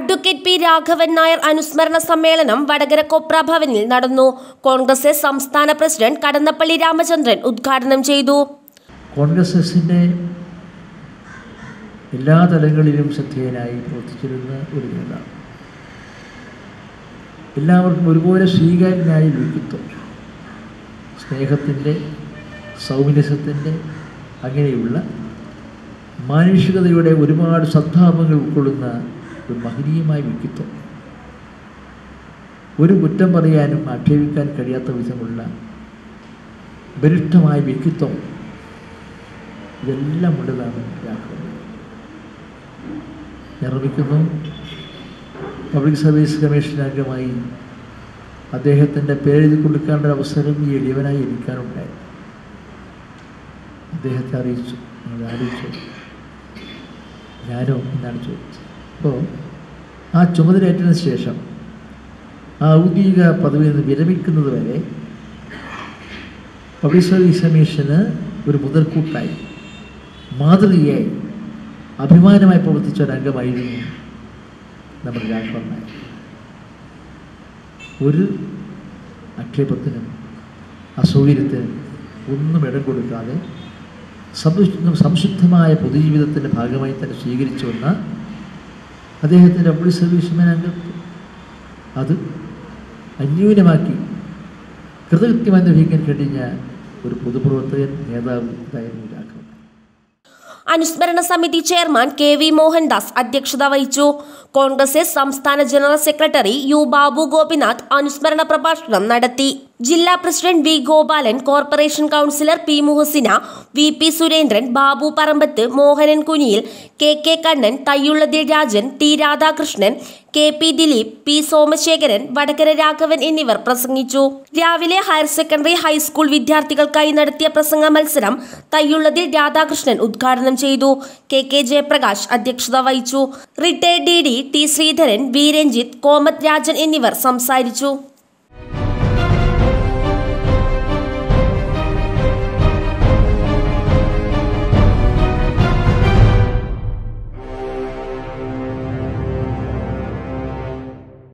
advocate P Raghavan Nair അനുസ്മരണ സമ്മേളനം വടകര കൊപ്ര ഭവനിൽ നടന്നു കോൺഗ്രസ് എസ് സംസ്ഥാന പ്രസിഡന്റ് കടന്നപ്പള്ളി രാമചന്ദ്രൻ ഉദ്ഘാടനം ചെയ്തു കോൺഗ്രസ് എസിൻ്റെ എല്ലാ തലങ്ങളിലും ശ്രദ്ധേയനായി പ്രവർത്തിച്ചിരുന്ന ഒരു നേതാവ് എല്ലാവർക്കും ഒരുപോലെ സ്വീകാര്യനായ വ്യക്തിത്വം സ്നേഹത്തിൻ്റെ സൗമിനസത്തിൻ്റെ അങ്ങനെയുള്ള മാനുഷികതയുടെ ഒരുപാട് സദ്ഭാവങ്ങൾ ഉൾക്കൊള്ളുന്ന ഒരു മഹനീയമായ വ്യക്തിത്വം ഒരു കുറ്റം പറയാനും ആക്ഷേപിക്കാൻ കഴിയാത്ത വിധമുള്ള ബലിഷ്ഠമായ വ്യക്തിത്വം ഇതെല്ലാം ഉള്ളതാണ് രാഘവൻ നിർമ്മിക്കുന്നു പബ്ലിക് സർവീസ് കമ്മീഷൻ അംഗമായി അദ്ദേഹത്തിൻ്റെ പേരെഴുതി കൊടുക്കേണ്ട ഒരു അവസരം ഈ എളിയവനായി എനിക്കാനുണ്ടായി അദ്ദേഹത്തെ അറിയിച്ചു നിങ്ങൾ ആലോചിച്ചു ഞാനോ എന്നാണ് ചോദിച്ചത് അപ്പോൾ ആ ചുമതലയേറ്റതിന് ശേഷം ആ ഔദ്യോഗിക പദവിയിൽ നിന്ന് വിരമിക്കുന്നത് വരെ പബ്ലിക് സർവീസ് കമ്മീഷന് ഒരു മുതൽക്കൂട്ടായി മാതൃകയായി അഭിമാനമായി പ്രവർത്തിച്ച ഒരു അംഗമായിരുന്നു നമ്മുടെ രാഘവൻ നായർ ഒരു ആക്ഷേപത്തിനും അസൗകര്യത്തിനും ഒന്നും ഇടം കൊടുക്കാതെ സംശുദ്ധ സംശുദ്ധമായ പൊതുജീവിതത്തിൻ്റെ ഭാഗമായി തന്നെ സ്വീകരിച്ചു വന്ന അദ്ദേഹത്തിൻ്റെ പബ്ലിക് സർവീസ്മാൻ അംഗത്വം അത് അന്യൂനമാക്കി കൃതകൃത്യമായി നിർവഹിക്കാൻ കഴിഞ്ഞ ഒരു പൊതുപ്രവർത്തകൻ നേതാവ് ഇതായിരുന്നു രാഘവൻ അനുസ്മരണ സമിതി ചെയർമാൻ കെ വി മോഹൻദാസ് അധ്യക്ഷത വഹിച്ചു കോൺഗ്രസ് എസ് സംസ്ഥാന general secretary U Babu Gopinath അനുസ്മരണ പ്രഭാഷണം നടത്തി ജില്ലാ president V Gopalan corporation councillor P Muhsina V P Surendran Babu Parambath Mohanan Kuniyil K K Kannan Thayyullathil Rajan T Radhakrishnan K P Dileep P Somasekharan Vadakara Raghavan എന്നിവർ പ്രസംഗിച്ചു രാവിലെ ഹയർ സെക്കൻഡറി ഹൈസ്കൂൾ വിദ്യാർത്ഥികൾക്കായി നടത്തിയ പ്രസംഗ മത്സരം തയ്യുള്ളതിൽ രാധാകൃഷ്ണൻ ഉദ്ഘാടനം ചെയ്തു കെ കെ ജയപ്രകാശ് അധ്യക്ഷത വഹിച്ചു retired D D T Sreedharan V Ranjith Komath Rajan എന്നിവർ സംസാരിച്ചു